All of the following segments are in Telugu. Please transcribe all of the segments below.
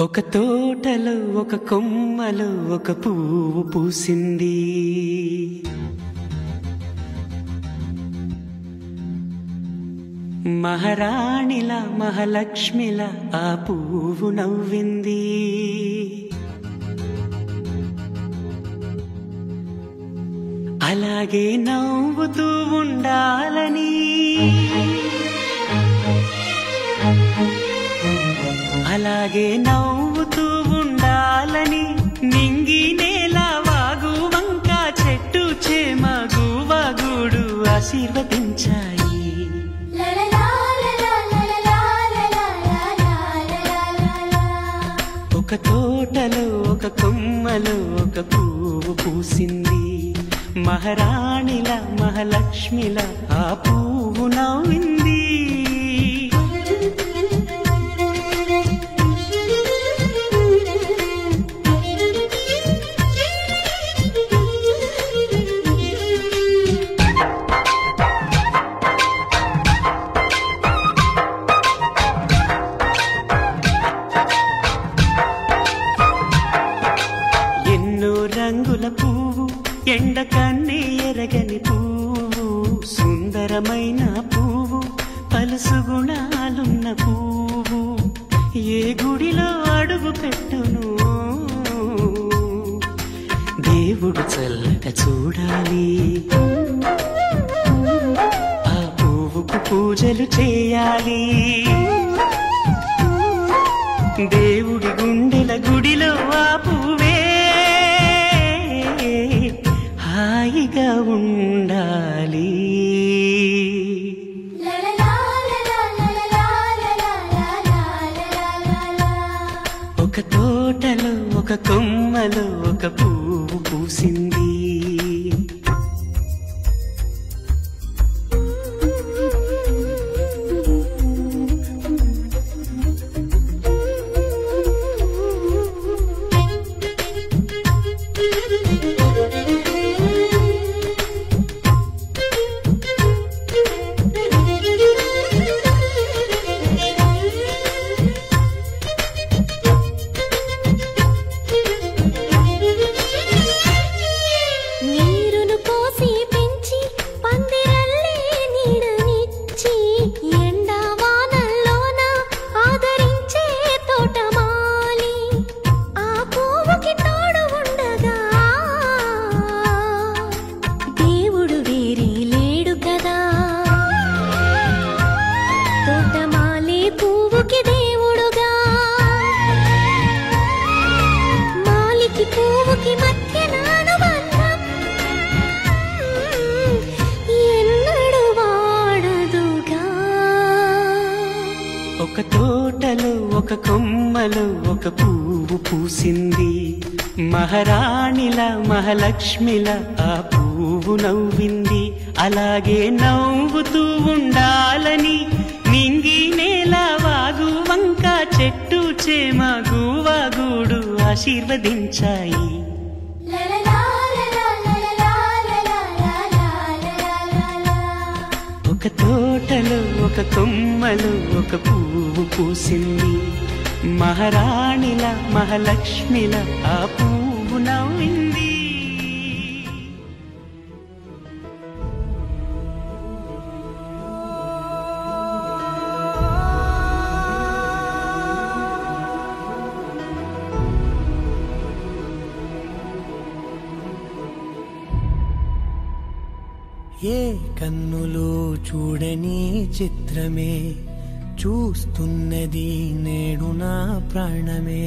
ఒక తోటలో ఒక కొమ్మలో ఒక పువ్వు పూసింది మహారాణిలా మహాలక్ష్మిలా ఆ పువ్వు నవ్వింది అలాగే నవ్వుతూ ఉండాలని అలాగే నవ్వుతూ ఉండాలని నింగి నేల వాగు వంక చెట్టు చేమ గువగూడు ఆశీర్వదించాయి ఒక తోటలో ఒక కొమ్మలో ఒక పువ్వు పూసింది మహారాణిల మహాలక్ష్మిల ఆ పువ్వు నవ్వింది ఎన్నో రంగుల పువ్వు ఎండ కన్నే ఎరగని పువ్వు సుందరమైన పువ్వు పలుసు గుణాలున్న పువ్వు ఏ గుడిలో అడుగు పెట్టును దేవుడు చల్లగా చూడాలి ఆ పువ్వుకు పూజలు చేయాలి దేవుడి గుండెల గుడిలో ఆ పువ్వే హాయిగా ఉండాలి ఒక తోటలో ఒక కొమ్మలో ఒక పువ్వు పూసింది నీరును పోసి పెంచి పందిరల్లే నీడనిచ్చి ఎండా వానల్లోన ఆదరించే తోటమాలి ఆ పువ్వుకి తోడు ఉండగా దేవుడు వేరే లేడు కదా తోటమాలి పువ్వుకి దేవుడుగా మాలికి పువ్వుకి మధ్య నానుబంధం ఎన్నడు వాడదుగా ఒక తోటలో ఒక కొమ్మలో ఒక పువ్వు పూసింది మహారాణిల మహాలక్ష్మిల ఆ పువ్వు నవ్వింది అలాగే నవ్వుతూ ఉండాలని నింగి నేల వాగు వంక చెట్టు చేమ గువగూడు ఆశీర్వదించాయి ఒక తోటలో ఒక కొమ్మలో ఒక పువ్వు పూసింది మహారాణిల మహాలక్ష్మిల ఆ పువ్వు నవ్వింది ఏ కన్నులు చూడని చిత్రమే చూస్తున్నది నేడు నా ప్రాణమే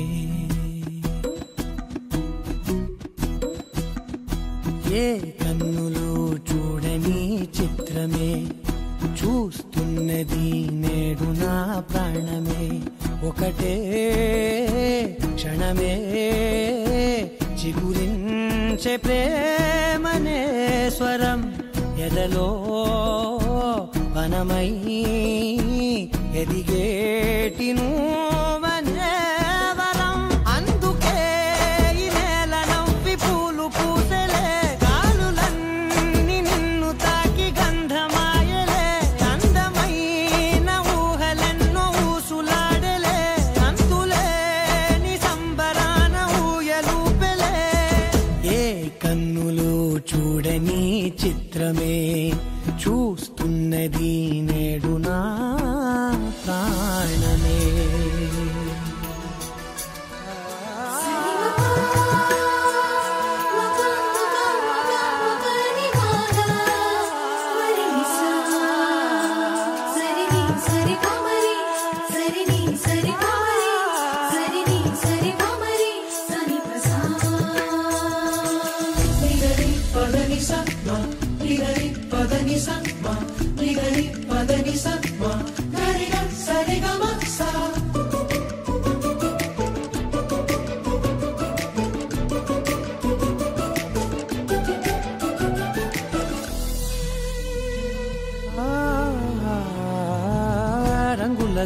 ఏ కన్నులు చూడని చిత్రమే చూస్తున్నది నేడు నా ప్రాణమే ఒకటే క్షణమే చిగురించే ప్రేమనే స్వరం ఎదలో వనమై ఎదిగేటి నువ్వనే వరం అందుకే ఈ నేల నవ్వి పూలు పూసలే గాలులన్నీ నిన్ను తాకి గంధమాయలే అందమైన ఊహలెన్నో ఊసులాడలే అంతులే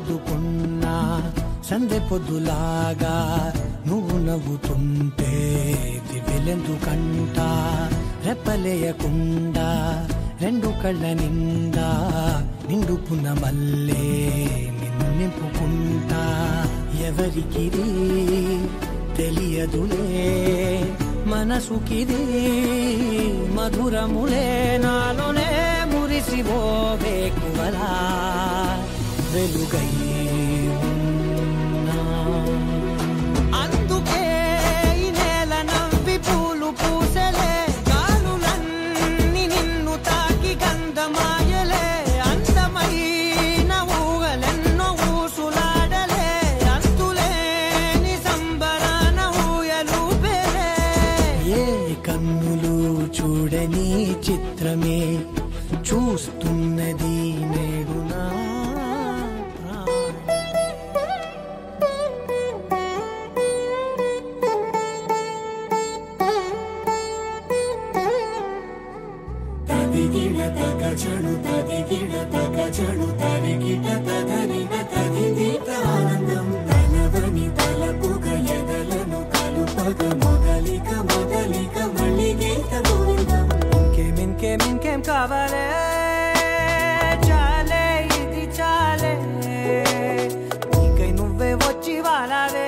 సర్దుకున్నా సందె పొద్దులాగా నువ్వు నవ్వుతుంటే దివ్యలెందుకంట రెప్పలేయకుండా రెండు కళ్ళ నిండా నిండుకున్న మల్లే నిన్ను నింపుకుంటా ఎవరికిది తెలియదులే మనసుకిది మధురములే నాలోనే మురిసివో వేకువలా వెలుగై ఉన్నా. అందుకే ఈ నేల నవ్వి పూలు పూసలే గాలులన్నీ నిన్ను తాకి గంధమాయలే అందమైన ఊగలెన్నో ఊసులాడలే అంతులేని సంబరాన ఊయలూపెలే ఏ కన్నులు చూడని చిత్రమే చూస్తున్నది నేడు నా ప్రాణం. తదిగిడ తగ చడు తదిగిడ తగ చడు తరిగిట తదరిన తదిదీత ఆనందం తలవని తలపుగ ఎదలను కలుపగ మొదలిక మొదలిక మళ్ళీ గీత గోవిందం ఇంకేం ఇంకేం ఇంకేం కావాలే చాలే ఇది చాలే నీకై నువ్వే వచ్చి వాలావే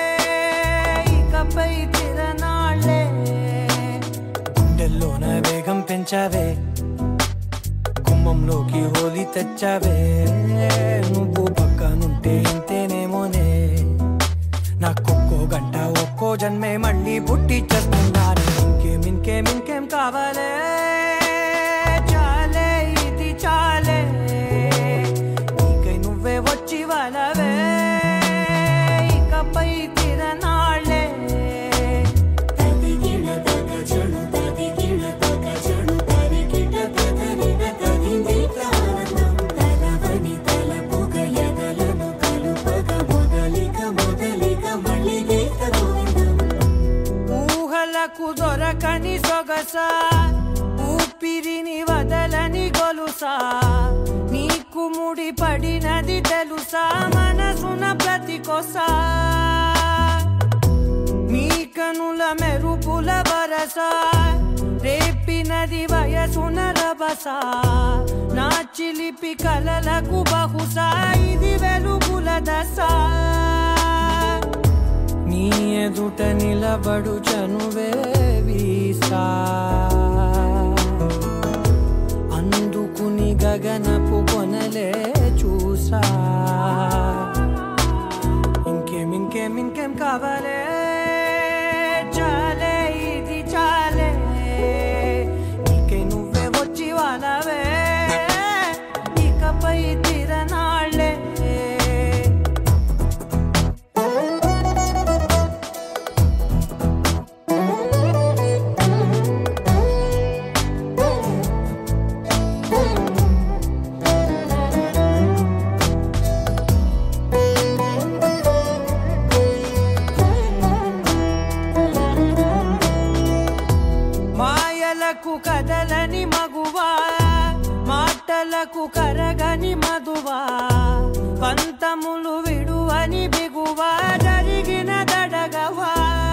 ఇకపై తిరనాళ్ళే గుండెల్లోన వేగం పెంచావే గుమ్మంలోకి హోలీ తెచ్చావే నువ్వు పక్కనుంటే ఇంతేనేమోనే నాకొక్కో గంట ఒక్కో జన్మే మళ్ళీ పుట్టి చేస్తున్నాను ఇంకేం ఇంకేం ఇంకేం కావాలే చాలే ఇది చాలే నీకై నువ్వే వచ్చి వాళ్ళవే ఇకపై తిరనాళ్ళే తదిగిడ తగ చడు తదిగిడ తగ చడు తరిగిట తదరిన తదిదీత ఆనందం తలవని తలపుగ ఎదలను కలుపగ మొదలిక మొదలిక మళ్ళీ గీత గోవిందం ఊహలకు దొరకని సొగస ఊపిరిని వదలని గొలుసా నీకు ముడి పడినది తెలుసా మనసున ప్రతి కొసా మీ కనుల మెరుపుల వరస రేపినది వయసున రభస నా చిలిపి కలలకు బహుశా ఇది వెలుగుల దశ నీ ఎదుట నిలబడు చనువే వీసా అందుకుని గగనపు కొనలే చూసా ఇంకేం ఇంకేం ఇంకేం కావాలే చాలే ఇది చాలే నీకే నువ్వే వచ్చి వాళ్ళవే ఇకపై తిరనాళ్ళే మాయలకు కదలని మగువా మాటలకు కరగని మధువా పంతములు విడువని బిగువా జరిగిన దడగవా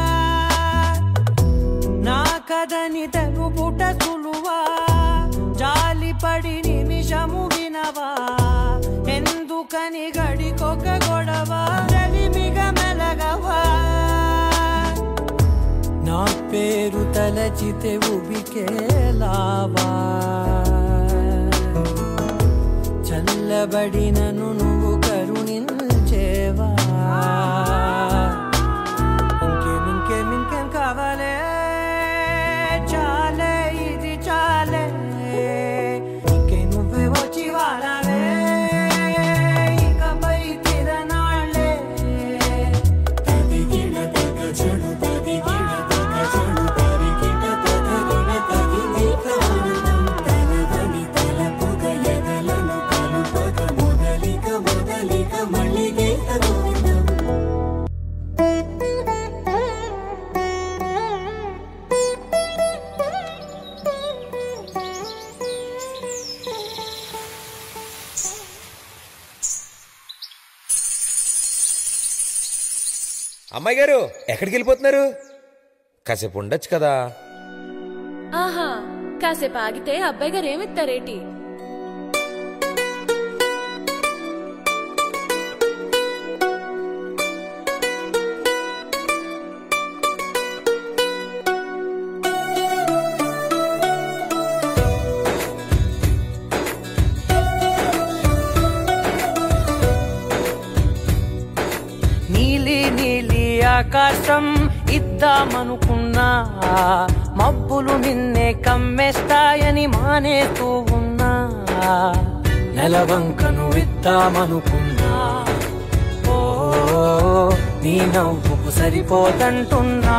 నా కథని తెలుపుట సులువా జాలిపడి నిమిషము వినవా ఎందుకని గడికొక గొడవ రలిమిగ మెలగవా నా పేరు తలచితే ఉబికేలావా చల్లబడినను నువ్వు కరుణించేవా ఇంకేం ఇంకేం ఇంకేం కావాలే చాలే ఇది చాలే ఇంకే నువ్వే వచ్చి వాడాలే ఇకపై తిరనాళ్ళే తదిగిడ తగ చడు తదిగిడ తగ చడు తరిగిట తదరిన తదిదీత ఆనందం తలవని తలపుగ ఎదలను కలుపగ మొదలిక మొదలిక అమ్మాయి గారు ఎక్కడికి వెళ్ళిపోతున్నారు కాసేపు ఉండొచ్చు కదా ఆహా కాసేపు ఆగితే అబ్బాయి గారు ఏమిస్తారేటి నీలి నీలి ఆకాశం ఇద్దామనుకున్నా మబ్బులు నిన్నే కమ్మేస్తాయని మానేస్తూ ఉన్నా నెలవంకను ఇద్దామనుకున్నా ఓ నీ నవ్వుకు సరిపోదంటున్నా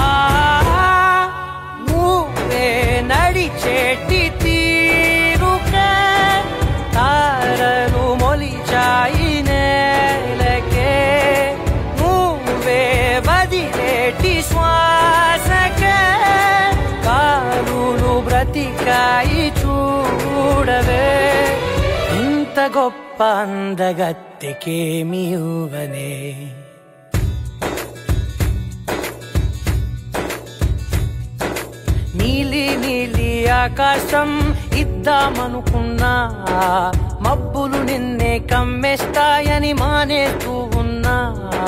నువ్వే నడిచేటి తీరుకే తారలు మొలిచాయి నేలకే నువ్వే వదిలేటి శ్వాసకే కారులు బ్రతికాయి చూడవే ఇంత గొప్ప అందగత్తెకేమి ఇవ్వనే నీలి నీలి ఆకాశం ఇద్దామనుకున్నా మబ్బులు నిన్నే కమ్మేస్తాయని మానేస్తూ ఉన్నా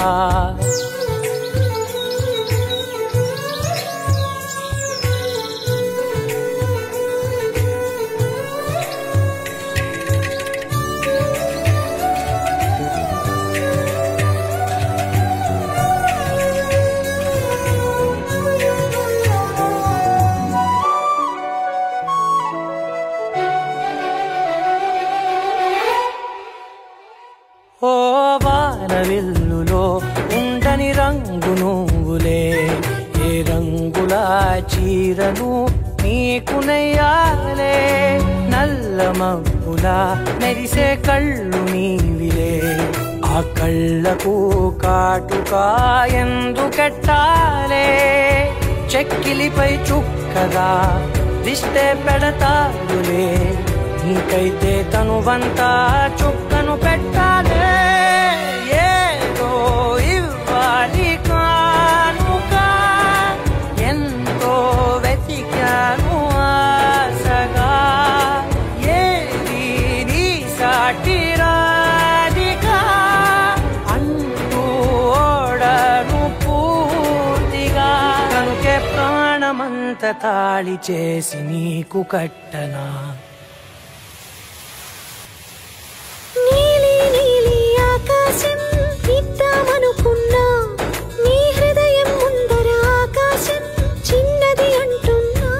ఓ వానవిల్లులో ఉండని రంగు నువ్వులే ఏ రంగుల చీరను నీకు నెయ్యాలే నల్ల మబ్బులా మెరిసే కళ్ళు నీవిలే ఆ కళ్ళకు కాటుకా ఎందుకెట్టాలే చెక్కిలిపై చుక్కగా దిష్టే పెడతారులే నీకైతే తనువంతా చుక్కను పెట్టాలే ఏదో ఇవ్వాలి కానుక ఎంతో వెతికాను ఆశగా ఏది నీ సాటి రాధికా అంటూ ఓడను పూర్తిగా కనుకే ప్రాణమంత తాళి చేసి నీకు కట్టనా నీలి నీలి ఆకాశం ఇద్దామనుకున్నా నీ హృదయం ముందర ఆకాశం చిన్నది అంటున్నా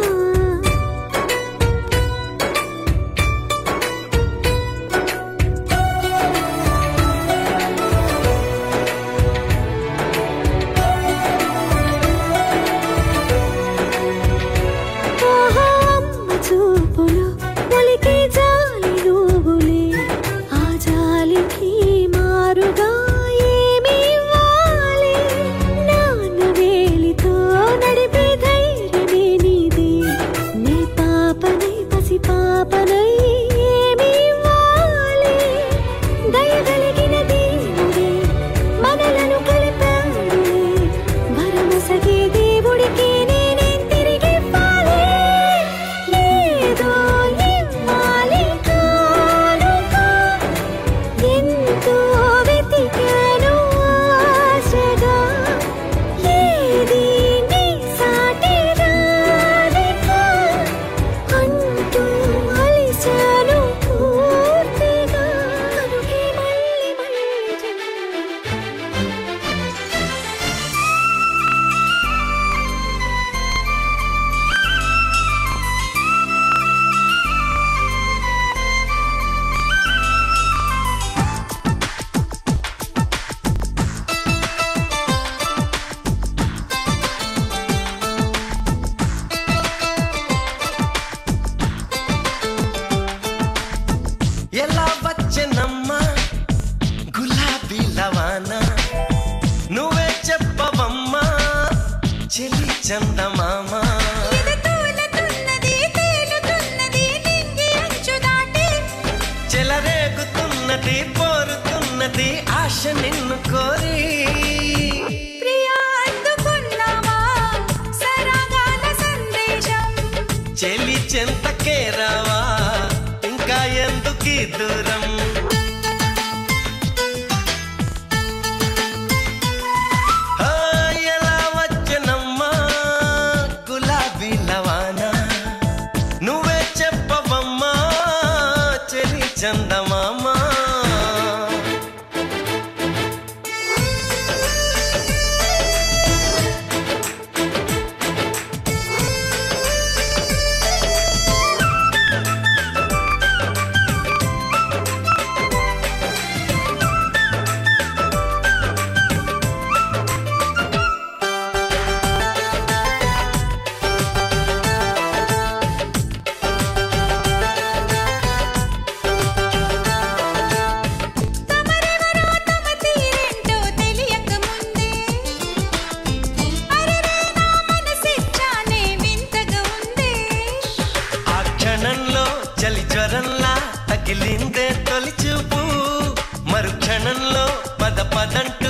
ఆహా అమ్మ చూపులు ఒలికే జాలి నువ్వులే ఆ జాలికి మారుగా ఏమి ఇవ్వాలి నాన్న వేలితో నడిపే ధైర్యమే నీది నీ పాపనై పసి పాపనై ఏమి ఇవ్వాలి దయగలిగిన దేవుడే మనలను కలిపాడులే వరమసగే దేవుడికి నేనేం తిరిగివ్వాలి ఏదో ఇవ్వాలి కానుక ఎంతో వెతికాను ఆశగా ఏది నీ సాటి రాధిక అంటూ అలిశాను పూర్తిగా కనుకే మళ్ళీ మళ్ళీ జన్మ ఎలా వచ్చెనమ్మా గులాబీ లవానా నువ్వే చెప్పవమ్మా చెలి చందమామ చెలరేగుతున్నది పోరుతున్నది ఆశ నిన్ను కోరి దగ్గరకే రావా ఇంకా ఎందుకీ దూరం ఆ, ఎలా వచ్చనమ్మా గులాబీ లవానా నువ్వే చెప్పవమ్మా చెలి చందమామా తమరెవరో తమ తీరేంటో తెలియక ముందే అరెరే నా మనసిచ్చానే వింతగా ఉందే ఆ క్షణంలో చలి జ్వరంలా తగిలిందే తొలి చూపు మరు క్షణంలో పద పదంటూ